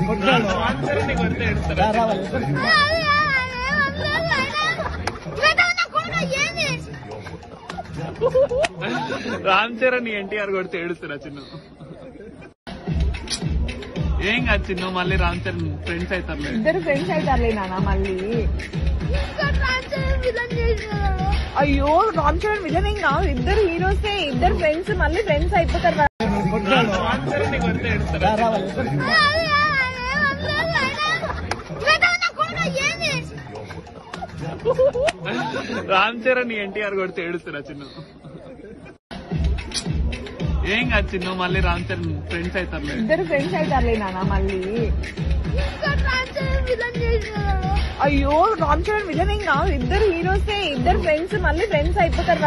రామ్ చరణ్ కొడితే ఏడుస్తారా రామ్ చరణ్ ఎన్టీఆర్ కొడితే ఏడుస్తారా చిన్న ఏం కాదు చిన్న మళ్ళీ రామ్ చరణ్ ఫ్రెండ్స్ అవుతారు ఇద్దరు ఫ్రెండ్స్ అవుతారులే నాన్న మళ్ళీ అయ్యో రామ్ చరణ్ విలన్ ఏం కాదు ఇద్దరు హీరోసే ఇద్దరు ఫ్రెండ్స్ మళ్ళీ ఫ్రెండ్స్ అయిపోతారు రామ్ చరణ్ కొడితే ఏడుస్తారా రామ్ చరణ్ ఎన్టీఆర్ కొడితే ఏడుస్తారా చిన్న ఏం కాదు చిన్న మళ్ళీ రామ్ చరణ్ ఫ్రెండ్స్ అవుతారు ఇద్దరు ఫ్రెండ్స్ అవుతారులే నాన్న మళ్ళీ అయ్యో రామ్ చరణ్ విలన్ ఏం కాదు ఇద్దరు హీరోసే ఇద్దరు ఫ్రెండ్స్ మళ్ళీ ఫ్రెండ్స్ అయిపోతారు